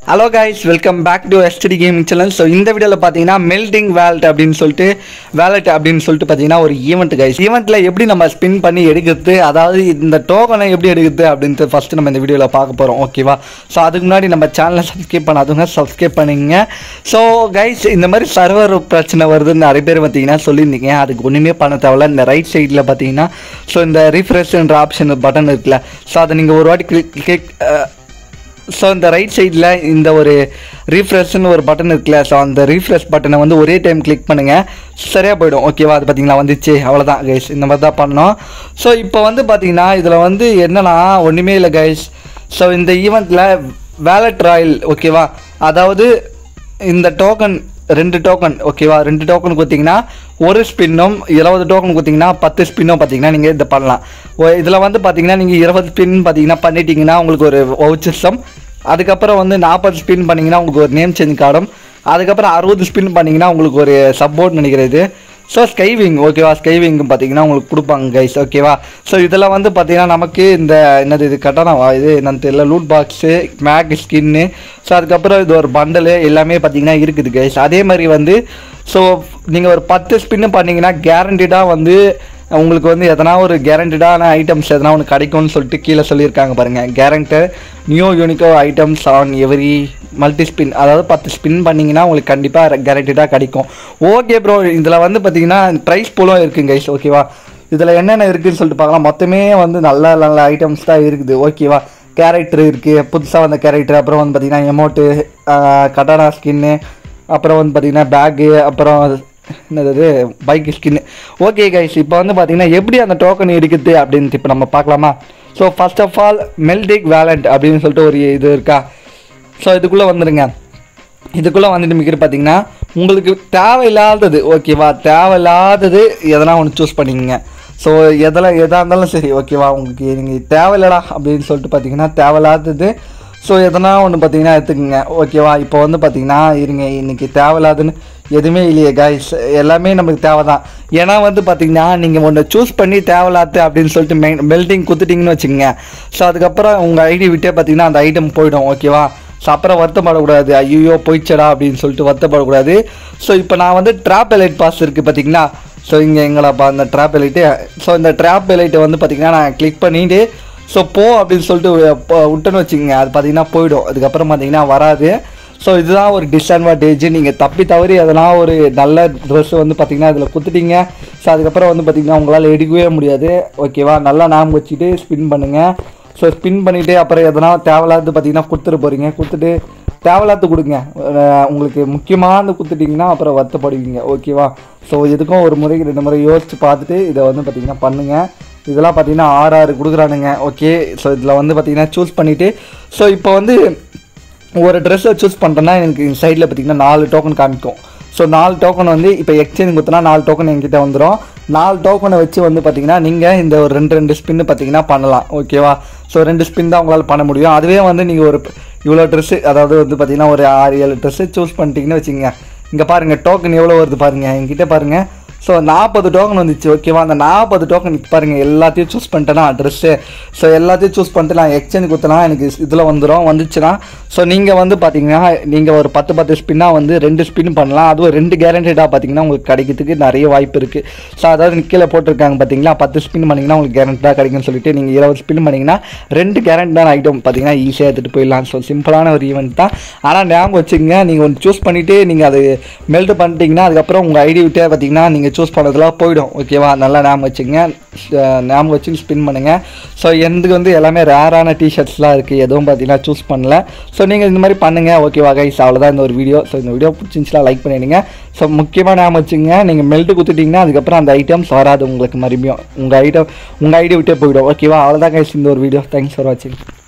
hello guys welcome back to ST gaming channel so இந்த வீடியோவில் பார்த்தீங்கன்னா மெல்டிங் வேலட் அப்படின்னு சொல்லிட்டு வேலட் அப்படின்னு சொல்லிட்டு பார்த்தீங்கன்னா ஒரு ஈவெண்ட் கைஸ் ஈவெண்ட்டில் எப்படி நம்ம ஸ்பின் பண்ணி எடுக்கிறது அதாவது இந்த டோக்கனை எப்படி எடுக்கிறது அப்படின்ட்டு ஃபஸ்ட்டு நம்ம இந்த வீடியோவில் பார்க்க போகிறோம் ஓகேவா ஸோ அதுக்கு முன்னாடி நம்ம சேனலை சப்ஸ்கிரைப் பண்ணாதவங்க சப்ஸ்கிரைப் பண்ணிங்க ஸோ கைஸ் இந்த மாதிரி சர்வர் பிரச்சனை வருதுன்னு நிறைய பேர் பார்த்தீங்கன்னா சொல்லியிருந்தீங்க அதுக்கு ஒன்றுமே பண்ண தேவையில்ல இந்த ரைட் சைடில் பார்த்தீங்கன்னா ஸோ இந்த ரீஃப்ரெஷ்ன்ற ஆப்ஷன் பட்டன் இருக்குல்ல ஸோ அதை நீங்கள் ஒரு வாட்டி கிளிக் கிளிக் ஸோ இந்த ரைட் சைடில் இந்த ஒரு ரீஃப்ரெஷ்னு ஒரு பட்டன் இருக்குல்ல ஸோ அந்த ரீஃப்ரெஷ் பட்டனை வந்து ஒரே டைம் கிளிக் பண்ணுங்கள் சரியாக போயிடும் ஓகேவா அது பார்த்தீங்களா வந்துச்சு அவ்வளோதான் கைஸ் இந்த மாதிரி தான் பண்ணோம் ஸோ இப்போ வந்து பார்த்தீங்கன்னா இதில் வந்து என்னன்னா ஒன்றுமே இல்லை கைஸ் ஸோ இந்த ஈவெண்ட்டில் வேலட் ராயல் ஓகேவா அதாவது இந்த டோக்கன் ரெண்டு டோக்கன் ஓகேவா ரெண்டு டோக்கன் கொடுத்தீங்கன்னா ஒரு ஸ்பின்னும் இருபது டோக்கன் கொடுத்தீங்கன்னா பத்து ஸ்பின்னும் பார்த்தீங்கன்னா நீங்கள் இதை பண்ணலாம் இதில் வந்து பார்த்தீங்கன்னா நீங்கள் இருபது ஸ்பின் பார்த்தீங்கன்னா பண்ணிட்டீங்கன்னா உங்களுக்கு ஒரு வவுச்சர்ஸும் அதுக்கப்புறம் வந்து நாற்பது ஸ்பின் பண்ணிங்கன்னா உங்களுக்கு ஒரு நேம் சேஞ்ச் கார்டும் அதுக்கப்புறம் அறுபது ஸ்பின் பண்ணிங்கன்னா உங்களுக்கு ஒரு சப்போர்ட் நினைக்கிறது ஸோ ஸ்கைவிங் ஓகேவா ஸ்கைவிங் பார்த்தீங்கன்னா உங்களுக்கு கொடுப்பாங்க கைஸ் ஓகேவா ஸோ இதில் வந்து பார்த்தீங்கன்னா நமக்கு இந்த என்னது இது கட்டணவா இது என்னன்னு தெரியல லூட் பாக்ஸு மேக் ஸ்கின்னு ஸோ அதுக்கப்புறம் இது ஒரு பண்டலு எல்லாமே பார்த்தீங்கன்னா இருக்குது கைஸ் அதே மாதிரி வந்து ஸோ நீங்கள் ஒரு பத்து ஸ்பின்னு பண்ணீங்கன்னா கேரண்டடாக வந்து உங்களுக்கு வந்து எதனா ஒரு கேரண்டடான ஐட்டம்ஸ் எதனா ஒன்று கிடைக்கும்னு சொல்லிட்டு கீழே சொல்லியிருக்காங்க பாருங்கள் கேரண்டட் நியூ யூனிக்கோ items on every multi spin அதாவது பத்து ஸ்பின் பண்ணிங்கன்னா உங்களுக்கு கண்டிப்பாக கேரண்டடாக கிடைக்கும் ஓகே ப்ரோ இதில் வந்து பார்த்தீங்கன்னா ப்ரைஸ் போலும் இருக்குங்க கைஸ் ஓகேவா இதில் என்னென்ன இருக்குதுன்னு சொல்லிட்டு பார்க்கலாம் மொத்தமே வந்து நல்ல நல்ல ஐட்டம்ஸ் தான் இருக்குது ஓகேவா கேரக்டர் இருக்குது புதுசாக வந்த கேரக்டர் அப்புறம் வந்து பார்த்தீங்கன்னா எமௌண்ட்டு கட்டானா ஸ்கின்னு அப்புறம் வந்து பார்த்தீங்கன்னா பேக்கு அப்புறம் என்னது பைக் ஸ்கின்னு ஓகே கைஸ் இப்போ வந்து பார்த்தீங்கன்னா எப்படி அந்த டோக்கன் இருக்குது அப்படின்ட்டு இப்போ நம்ம பார்க்கலாமா ஸோ ஃபர்ஸ்ட் ஆஃப் ஆல் மெல்டிக் வேலண்ட் அப்படின்னு சொல்லிட்டு ஒரு இது இருக்கா ஸோ இதுக்குள்ளே வந்துடுங்க இதுக்குள்ளே வந்துட்டு மிக்கிற பார்த்தீங்கன்னா உங்களுக்கு தேவையில்லாதது ஓகேவா தேவையில்லாதது எதனா ஒன்று சூஸ் பண்ணிக்கங்க ஸோ எதெல்லாம் எதாக இருந்தாலும் சரி ஓகேவா உங்களுக்கு நீங்கள் தேவையில்லடா அப்படின்னு சொல்லிட்டு பார்த்தீங்கன்னா தேவையில்லாதது ஸோ எதனா ஒன்று பார்த்தீங்கன்னா எடுத்துக்கோங்க ஓகேவா இப்போ வந்து பார்த்தீங்கன்னா இருங்க இன்னைக்கு தேவையில்லாதுன்னு எதுவுமே இல்லையே கைஸ் எல்லாமே நமக்கு தேவை தான் ஏன்னா வந்து பார்த்தீங்கன்னா நீங்கள் ஒன்று சூஸ் பண்ணி தேவையில்லாது அப்படின்னு சொல்லிட்டு மெ மெல்டிங் குத்துட்டிங்கன்னு வச்சுக்கோங்க ஸோ அதுக்கப்புறம் உங்கள் ஐடி விட்டே பார்த்தீங்கன்னா அந்த ஐட்டம் போயிடும் ஓகேவா ஸோ அப்புறம் வருத்தப்படக்கூடாது ஐயோ போயிடுச்சடா அப்படின்னு சொல்லிட்டு வருத்தப்படக்கூடாது ஸோ இப்போ நான் வந்து ட்ராப் எலைட் பாஸ் இருக்குது பார்த்தீங்களா ஸோ இங்கே எங்களாப்பா அந்த ட்ராப் எலைட்டு ஸோ இந்த ட்ராப் எலைட்டை வந்து பார்த்தீங்கன்னா நான் கிளிக் பண்ணிவிட்டு ஸோ போ அப்படின்னு சொல்லிட்டு ப- விட்டேன்னு வச்சுக்கோங்க அது பார்த்தீங்கன்னா போயிடும் அதுக்கப்புறம் பார்த்தீங்கன்னா வராது ஸோ இதுதான் ஒரு டிஸ்அட்வான்டேஜ் நீங்கள் தப்பி தவறி எதனா ஒரு நல்ல ட்ரெஸ் வந்து பார்த்தீங்கன்னா இதில் குத்துட்டீங்க ஸோ அதுக்கப்புறம் வந்து பார்த்தீங்கன்னா உங்களால் எடுக்கவே முடியாது ஓகேவா நல்லா ஞாபகம் வச்சுட்டு ஸ்பின் பண்ணுங்கள் ஸோ ஸ்பின் பண்ணிவிட்டு அப்புறம் எதனா தேவையில்லாது பார்த்தீங்கன்னா கொடுத்துட்டு போகிறீங்க கொடுத்துட்டு தேவையில்லாத கொடுங்க அஹ் உங்களுக்கு முக்கியமானது கொடுத்துட்டிங்கன்னா அப்புறம் வருத்தப்படுவீங்க ஓகேவா ஸோ எதுக்கும் ஒரு முறைக்கு ரெண்டு முறை யோசிச்சு பார்த்துட்டு இதை வந்து பார்த்தீங்கன்னா பண்ணுங்கள் இதெல்லாம் பார்த்தீங்கன்னா ஆறு ஆறு கொடுக்குறானுங்க ஓகே ஸோ இதில் வந்து பார்த்தீங்கன்னா சூஸ் பண்ணிவிட்டு ஸோ இப்போ வந்து ஒரு ட்ரெஸ்ஸை சூஸ் பண்ணுறேன்னா எனக்கு சைடில் பார்த்தீங்கன்னா நாலு டோக்கன் காமிக்கும் ஸோ நாலு டோக்கன் வந்து இப்போ எக்ஸ்சேஞ்ச் கொடுத்தனா நாலு டோக்கன் என்கிட்ட வந்துடும் நாலு டோக்கனை வச்சு வந்து பார்த்தீங்கன்னா நீங்கள் இந்த ஒரு ரெண்டு ரெண்டு ஸ்பின்னு பார்த்தீங்கன்னா பண்ணலாம் ஓகேவா ஸோ ரெண்டு ஸ்பின் தான் உங்களால் பண்ண முடியும் அதுவே வந்து நீங்கள் ஒரு இவ்வளோ ட்ரெஸ்ஸு அதாவது வந்து பார்த்தீங்கன்னா ஒரு ஆறு ஏழு ட்ரெஸ்ஸு சூஸ் பண்ணிட்டீங்கன்னு வச்சுக்கோங்க இங்கே பாருங்கள் டோக்கன் எவ்வளோ வருது பாருங்கள் என்கிட்ட பாருங்கள் ஸோ நாற்பது டோக்கன் வந்துச்சு ஓகேவா அந்த நாற்பது டோக்கன் பாருங்கள் எல்லாத்தையும் சூஸ் பண்ணிட்டேன்னா ட்ரெஸ்ஸு ஸோ எல்லாத்தையும் சூஸ் பண்ணிட்டு நான் எக்ஸ்சேஞ்ச் கொடுத்தனா எனக்கு இதில் வந்துடும் வந்துச்சுன்னா ஸோ நீங்கள் வந்து பார்த்தீங்கன்னா நீங்கள் ஒரு பத்து பத்து ஸ்பின்னாக வந்து ரெண்டு ஸ்பின் பண்ணலாம் அதுவும் ரெண்டு கேரண்டடாக பார்த்தீங்கன்னா உங்களுக்கு கிடைக்கிறதுக்கு நிறைய வாய்ப்பு இருக்குது ஸோ அதாவது கீழே போட்டிருக்காங்க பார்த்தீங்களா பத்து ஸ்பின் பண்ணிங்கன்னா உங்களுக்கு கேரண்டடாக கிடைக்கும்னு சொல்லிட்டு நீங்கள் இருபது ஸ்பின் பண்ணிங்கன்னா ரெண்டு கேரண்டான ஐட்டம் பார்த்தீங்கன்னா ஈஸியாக எடுத்துகிட்டு போயிடலாம் ஸோ சிம்பிளான ஒரு ஈவெண்ட் தான் ஆனால் ஞாபகம் வச்சுக்கோங்க நீங்கள் ஒன்று சூஸ் பண்ணிவிட்டு நீங்கள் அது மெல்ட் பண்ணிட்டீங்கன்னா அதுக்கப்புறம் உங்கள் ஐடி விட்டே பார்த்தீங்கன்னா நீங்கள் சூஸ் பண்ணதெல்லாம் போயிடும் ஓகேவா நல்லா ஞாபகம் வச்சுங்க ஞாபகம் வச்சு ஸ்பின் பண்ணுங்கள் ஸோ எனக்கு வந்து எல்லாமே ரேரான டிஷர்ட்ஸ்லாம் இருக்குது எதுவும் பார்த்தீங்கன்னா சூஸ் பண்ணல ஸோ நீங்கள் இந்த மாதிரி பண்ணுங்கள் ஓகேவா கைஸ் அவ்வளோதான் இந்த ஒரு வீடியோ ஸோ இந்த வீடியோ பிடிச்சிருந்துச்சுன்னா லைக் பண்ணிடுங்க ஸோ முக்கியமாக ஞாபகம் வச்சுங்க நீங்கள் மெல்ட்டு குத்துட்டிங்கன்னா அதுக்கப்புறம் அந்த ஐட்டம்ஸ் வராது உங்களுக்கு மறுபடியும் உங்கள் ஐட்டம் உங்கள் ஐடி விட்டே போயிடும் ஓகேவா அவ்வளோதான் கைஸ் இந்த ஒரு வீடியோ தேங்க்ஸ் ஃபார் வாட்சிங்